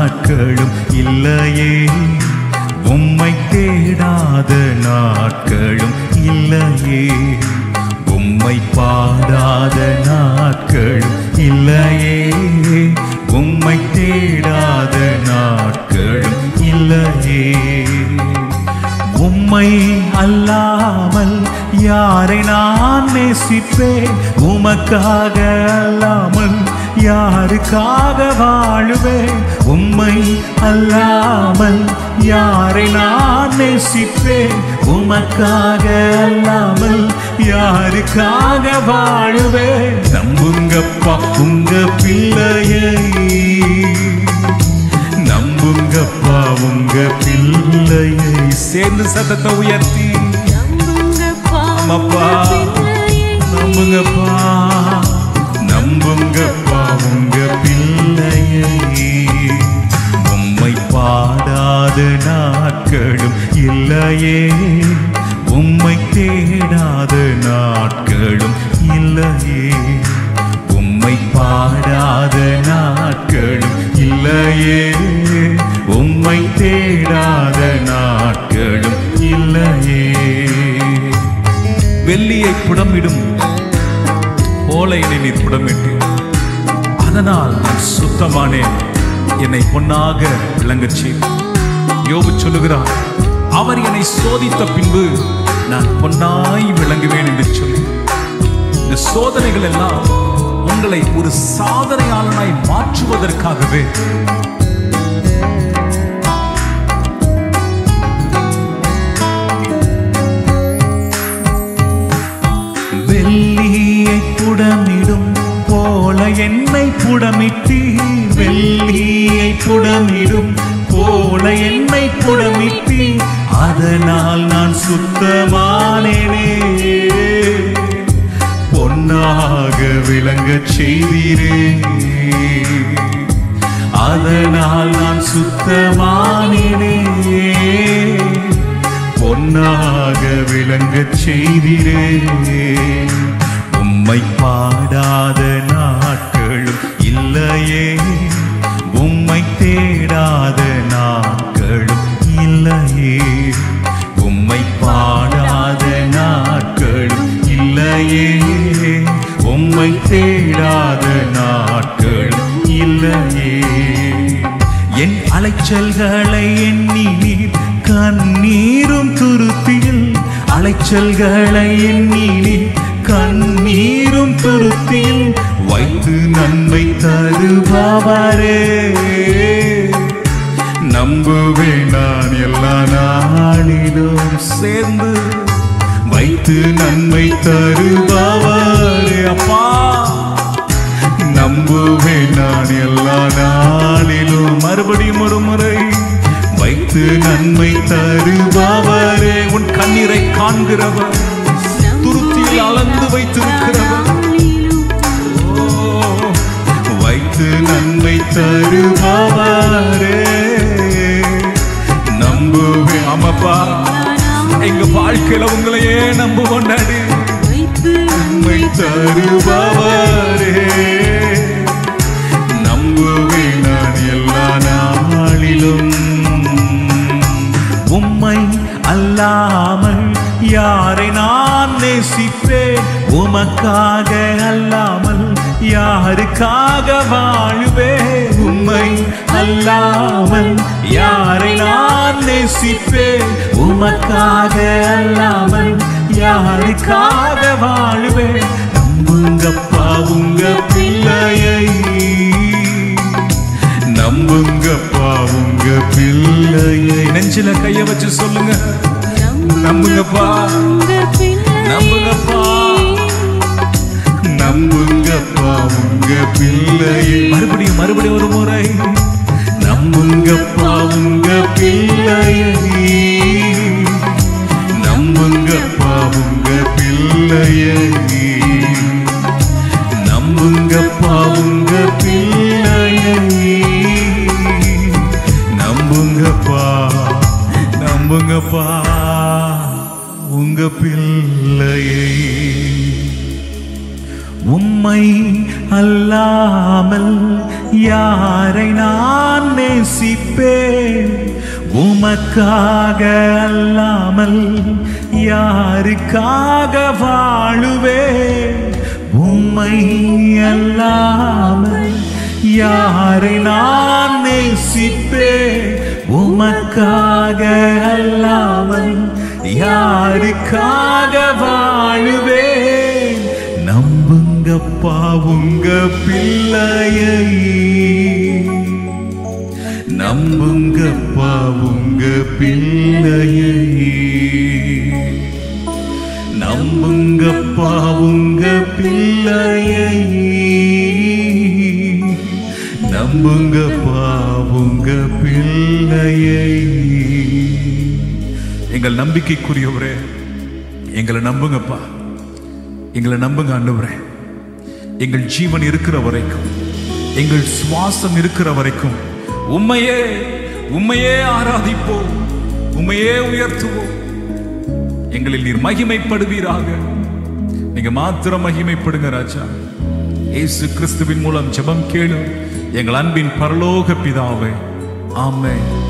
நாட்களும் இல்லையே உம்மை தேடாத நாட்களும் இல்லையே உம்மை பாடாத நாட்களும் இல்லையே உம்மை தேடாத நாட்களும் இல்லையே உம்மை அல்லாமல் யாரை நான் நேசிப்பேன் உமக்காக அல்லாமல் யாருக்காக வாழுவேன் உம்மை அல்லாமல் யாரை நான் நேசிப்பேன் உமக்காக அல்லாமல் யாருக்காக வாழுவேன் நம்புங்கப்பா உங்க பிள்ளையை நம்புங்கப்பா உங்க பிள்ளையை சேர்ந்து சத்தத்தை உயர்த்தி ஆமாப்பா. நம்புங்கப்பா நம்புங்கப்பா உங்க பிள்ளையை உம்மை பாடாத நாட்களும் இல்லையே உம்மை தேடாத நாட்களும் இல்லையே உம்மை பாடாத நாட்களும் இல்லையே உம்மை தேடாத நாட்களும் இல்லையே வெள்ளியை புடமிடும் ஓலையினை நீர் புடமிட்டு அதனால் நான் சுத்தமானேன் என்னை பொன்னாக விளங்கச் செய்து யோபு சொல்லுகிறார் அவர் என்னை சோதித்த பின்பு நான் பொன்னாய் விளங்குவேன் என்று சொல்லி இந்த சோதனைகள் எல்லாம் உங்களை ஒரு சாதனையாளனாய் மாற்றுவதற்காகவே வெள்ளியை புடமிடும் போல என்னை புடமிட்டி வெள்ளியை புடமிடும் போல என்னை புடமிட்டி அதனால் நான் சுத்தமானேனே பொன்னாக விளங்கச் செய்தீரே அதனால் நான் சுத்தமானேனே பொன்னாக விளங்கச் செய்திரே உம்மை பாடாத நாட்களும் இல்லையே உம்மை தேடாத நாட்களும் இல்லையே உம்மை பாடாத நாட்களும் இல்லையே உம்மை தேடாத நாட்களும் இல்லையே என் அலைச்சல்களை எண்ணி நீர் கண்ணீரும் துருத்தியில் அலைச்சல்களை எண்ணி நீர் கண்ணீரும் துருத்தியில் வைத்து நன்மை தருபவரே நம்புவேன் நான் எல்லா நாளிலும் சேர்ந்து வைத்து நன்மை தருபவரே அப்பா நம்புவேன் நான் எல்லா நாளிலும் மறுபடியும் ஒரு முறை வைத்து நன்மை தருபவரே உன் கண்ணீரை காண்கிறவர் துருத்தியில் அளந்து வைத்திருக்கிறவர் ஓ, வைத்து நன்மை தருபவரே நம்புவேன் ஆமாப்பா எங்க வாழ்க்கையில உங்களையே நம்புவோம் டாடி நன்மை தருபவரே நம்புவேன் நான் எல்லா நாளிலும் உம்மை அல்லாமல் யாரை நான் நேசிப்பேன் உமக்காக அல்லாமல் யாருக்காக வாழுவேன் உம்மை அல்லாமல் யாரை நான் நேசிப்பேன் உமக்காக அல்லாமல் யாருக்காக வாழுவேன் நம்புங்கப்பா உங்க பிள்ளையை நம்புங்கப்பா உங்க பிள்ளையை நெஞ்சில கைய வச்சு சொல்லுங்க நம்புங்கப்பா நம்புங்கப்பா நம்புங்கப்பா உங்க பிள்ளையை மறுபடியும் மறுபடியும் ஒரு முறை நம்புங்கப்பா உங்க பிள்ளையை நம்புங்கப்பா உங்க பிள்ளையை நம்புங்கப்பா உங்க பிள்ளையை நம்புங்கப்பா நம்புங்கப்பா உங்க பிள்ளையை உம்மை அல்லாமல் யாரை நான் நேசிப்பேன் உமக்காக அல்லாமல் யாருக்காக வாழுவேன் உம்மை அல்லாமல் யாரை நான் நேசிப்பேன் உமக்காக அல்லாமல் யாருக்காக வாழுவேன் நம்புங்கப்பா உங்க பிள்ளையை நம்புங்கப்பா உங்க பிள்ளையை நம்புங்கப்பா உங்க பிள்ளையை நம்புங்கப்பா உங்க பிள்ளையை எங்கள் நம்பிக்கைக்குரியவரே எங்களை நம்புங்கப்பா எங்களை நம்புங்க ஆண்டவரே எங்கள் ஜீவன் இருக்கிற வரைக்கும் எங்கள் சுவாசம் இருக்கிற வரைக்கும் உண்மையே உண்மையே ஆராதிப்போம் உண்மையே உயர்த்துவோம் எங்களில் நீர் மகிமைப்படுவீராக நீங்க மாத்திரம் மகிமைப்படுங்க ராஜா இயேசு கிறிஸ்துவின் மூலம் ஜெபம் கேளு எங்கள் அன்பின் பரலோக பிதாவே ஆமென்